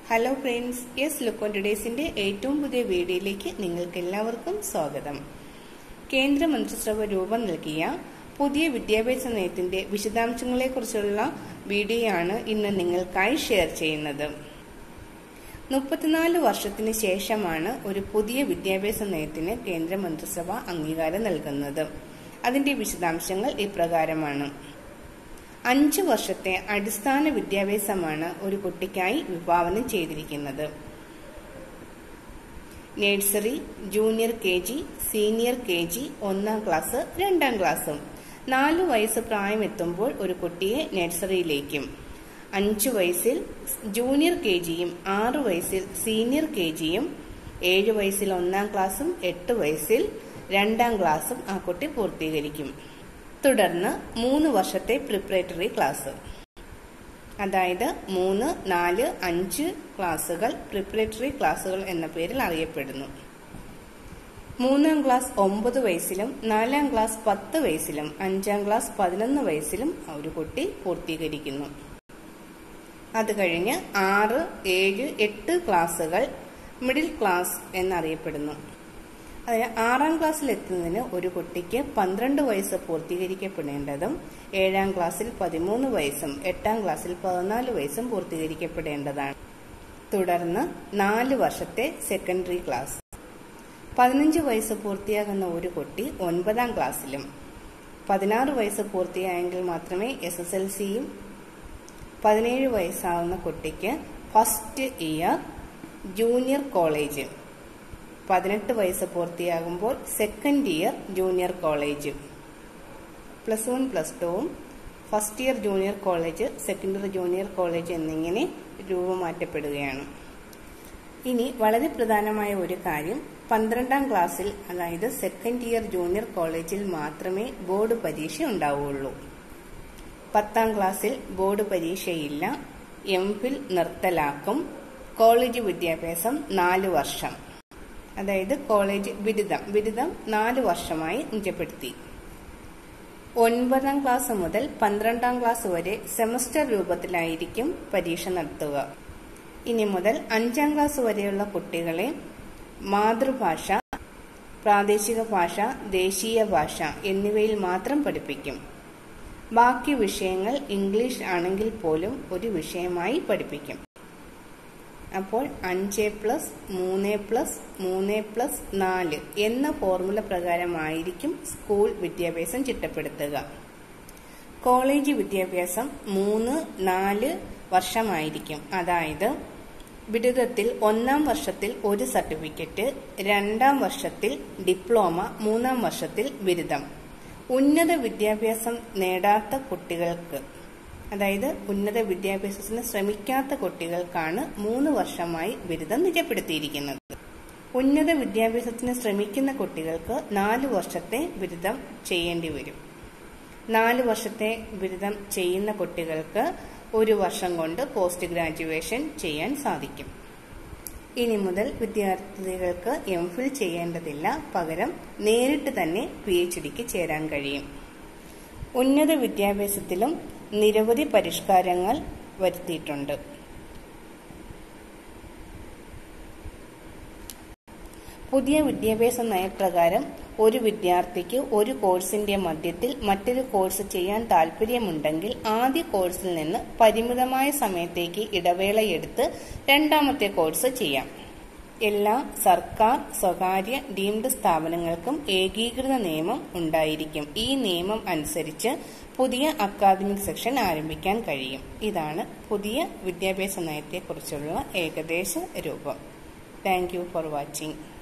hello friends yes look on ടുഡേസിന്റെ ഏറ്റവും പുതിയ വീഡിയോയിലേക്ക് നിങ്ങൾക്ക് എല്ലാവർക്കും സ്വാഗതം കേന്ദ്ര മന്ത്രിസഭ രൂപം നൽകിയ പുതിയ വിദ്യാഭ്യാസ നയത്തിന്റെ വിശദാംശങ്ങളെക്കുറിച്ചുള്ള വീഡിയോയാണ് ഇന്ന് നിങ്ങൾക്കായി ഷെയർ ചെയ്യുന്നത് മുപ്പത്തിനാല് വർഷത്തിന് ശേഷമാണ് ഒരു പുതിയ വിദ്യാഭ്യാസ നയത്തിന് കേന്ദ്ര മന്ത്രിസഭ അംഗീകാരം നൽകുന്നത് അതിന്റെ വിശദാംശങ്ങൾ ഇപ്രകാരമാണ് അഞ്ച് വർഷത്തെ അടിസ്ഥാന വിദ്യാഭ്യാസമാണ് ഒരു കുട്ടിക്കായി വിഭാവനം ചെയ്തിരിക്കുന്നത് nursery junior K G senior K G ഒന്നാം ക്ലാസ് രണ്ടാം ക്ലാസ്സും നാലു വയസ്സ് പ്രായമെത്തുമ്പോൾ ഒരു കുട്ടിയെ നഴ്സറിയിലേക്കും അഞ്ചു വയസ്സിൽ ജൂനിയർ കെ ജിയും ആറു വയസ്സിൽ സീനിയർ കെ ജിയും ഏഴ് വയസ്സിൽ ഒന്നാം ക്ലാസ്സും എട്ട് വയസ്സിൽ രണ്ടാം ക്ലാസ്സും ആ കുട്ടി പൂർത്തീകരിക്കും തുടർന്ന് മൂന്ന് വർഷത്തെ പ്രിപ്പറേറ്ററി ക്ലാസ് അതായത് മൂന്ന് നാല് അഞ്ച് ക്ലാസുകൾ പ്രിപ്പറേറ്ററി ക്ലാസുകൾ എന്ന പേരിൽ അറിയപ്പെടുന്നു മൂന്നാം ക്ലാസ് ഒമ്പത് വയസ്സിലും നാലാം ക്ലാസ് പത്ത് വയസ്സിലും അഞ്ചാം ക്ലാസ് പതിനൊന്ന് വയസ്സിലും ഒരു കുട്ടി പൂർത്തീകരിക്കുന്നു അത് കഴിഞ്ഞ് ആറ് ഏഴ് എട്ട് ക്ലാസുകൾ മിഡിൽ ക്ലാസ് എന്നറിയപ്പെടുന്നു അതിന് ആറാം ക്ലാസ്സിൽ എത്തുന്നതിന് ഒരു കുട്ടിക്ക് പന്ത്രണ്ട് വയസ്സ് പൂർത്തീകരിക്കപ്പെടേണ്ടതും ഏഴാം ക്ലാസ്സിൽ പതിമൂന്ന് വയസ്സും എട്ടാം ക്ലാസ്സിൽ പതിനാല് വയസ്സും പൂർത്തീകരിക്കപ്പെടേണ്ടതാണ് തുടർന്ന് നാല് വർഷത്തെ സെക്കൻഡറി ക്ലാസ് പതിനഞ്ച് വയസ്സ് പൂർത്തിയാകുന്ന ഒരു കുട്ടി ഒൻപതാം ക്ലാസ്സിലും പതിനാറ് വയസ്സ് പൂർത്തിയായെങ്കിൽ മാത്രമേ എസ് എസ് എൽ സിയും പതിനേഴ് വയസ്സാവുന്ന കുട്ടിക്ക് ഫസ്റ്റ് ഇയർ ജൂനിയർ കോളേജ് പതിനെട്ട് വയസ്സ് പൂർത്തിയാകുമ്പോൾ second year junior college plus one plus ടുവും first year junior college second year junior college എന്നിങ്ങനെ രൂപമാറ്റപ്പെടുകയാണ് ഇനി വളരെ പ്രധാനമായ ഒരു കാര്യം പന്ത്രണ്ടാം ക്ലാസ്സിൽ അതായത് സെക്കൻഡ് ഇയർ ജൂനിയർ കോളേജിൽ മാത്രമേ ബോർഡ് പരീക്ഷ ഉണ്ടാവുകയുള്ളൂ പത്താം ക്ലാസ്സിൽ ബോർഡ് പരീക്ഷയില്ല എം ഫിൽ നിർത്തലാക്കും കോളേജ് വിദ്യാഭ്യാസം നാല് വർഷം അതായത് കോളേജ് ബിരുദം ബിരുദം നാല് വർഷമായി നിജപ്പെടുത്തി ഒൻപതാം ക്ലാസ് മുതൽ പന്ത്രണ്ടാം ക്ലാസ് വരെ സെമസ്റ്റർ രൂപത്തിലായിരിക്കും പരീക്ഷ നടത്തുക ഇനി മുതൽ അഞ്ചാം ക്ലാസ് വരെയുള്ള കുട്ടികളെ മാതൃഭാഷ പ്രാദേശിക ഭാഷ ദേശീയ ഭാഷ എന്നിവയിൽ മാത്രം പഠിപ്പിക്കും ബാക്കി വിഷയങ്ങൾ ഇംഗ്ലീഷ് ആണെങ്കിൽ പോലും ഒരു വിഷയമായി പഠിപ്പിക്കും അപ്പോൾ അഞ്ച് പ്ലസ് മൂന്ന് പ്ലസ് മൂന്ന് പ്ലസ് നാല് എന്ന ഫോർമുല പ്രകാരമായിരിക്കും സ്കൂൾ വിദ്യാഭ്യാസം ചിട്ടപ്പെടുത്തുക കോളേജ് വിദ്യാഭ്യാസം മൂന്ന് നാല് വർഷമായിരിക്കും അതായത് ബിരുദത്തിൽ ഒന്നാം വർഷത്തിൽ ഒരു സർട്ടിഫിക്കറ്റ് രണ്ടാം വർഷത്തിൽ ഡിപ്ലോമ മൂന്നാം വർഷത്തിൽ ബിരുദം ഉന്നത വിദ്യാഭ്യാസം നേടാത്ത കുട്ടികൾക്ക് അതായത് ഉന്നത വിദ്യാഭ്യാസത്തിന് ശ്രമിക്കാത്ത കുട്ടികൾക്കാണ് മൂന്ന് വർഷമായി ബിരുദം നിജപ്പെടുത്തിയിരിക്കുന്നത് ഉന്നത വിദ്യാഭ്യാസത്തിന് ശ്രമിക്കുന്ന കുട്ടികൾക്ക് നാല് വർഷത്തെ ബിരുദം ചെയ്യേണ്ടി വരും നാല് വർഷത്തെ ബിരുദം ചെയ്യുന്ന കുട്ടികൾക്ക് ഒരു വർഷം കൊണ്ട് പോസ്റ്റ് ഗ്രാജുവേഷൻ ചെയ്യാൻ സാധിക്കും ഇനി മുതൽ വിദ്യാർത്ഥികൾക്ക് എം ഫിൽ ചെയ്യേണ്ടതില്ല പകരം നേരിട്ട് തന്നെ പി എച്ച് ഡിക്ക് ചേരാൻ കഴിയും ഉന്നത വിദ്യാഭ്യാസത്തിലും നിരവധി പരിഷ്കാരങ്ങൾ വരുത്തിയിട്ടുണ്ട് പുതിയ വിദ്യാഭ്യാസ നയപ്രകാരം ഒരു വിദ്യാർത്ഥിക്ക് ഒരു കോഴ്സിന്റെ മധ്യത്തിൽ മറ്റൊരു കോഴ്സ് ചെയ്യാൻ താൽപ്പര്യമുണ്ടെങ്കിൽ ആദ്യ കോഴ്സിൽ നിന്ന് പരിമിതമായ സമയത്തേക്ക് ഇടവേളയെടുത്ത് രണ്ടാമത്തെ കോഴ്സ് ചെയ്യാം എല്ലാ സർക്കാർ സ്വകാര്യ ഡീംഡ് സ്ഥാപനങ്ങൾക്കും ഏകീകൃത നിയമം ഉണ്ടായിരിക്കും ഈ നിയമം അനുസരിച്ച് പുതിയ അക്കാദമിക് സെക്ഷൻ ആരംഭിക്കാൻ കഴിയും ഇതാണ് പുതിയ വിദ്യാഭ്യാസ നയത്തെക്കുറിച്ചുള്ള ഏകദേശ രൂപം താങ്ക് യു ഫോർ വാച്ചിങ്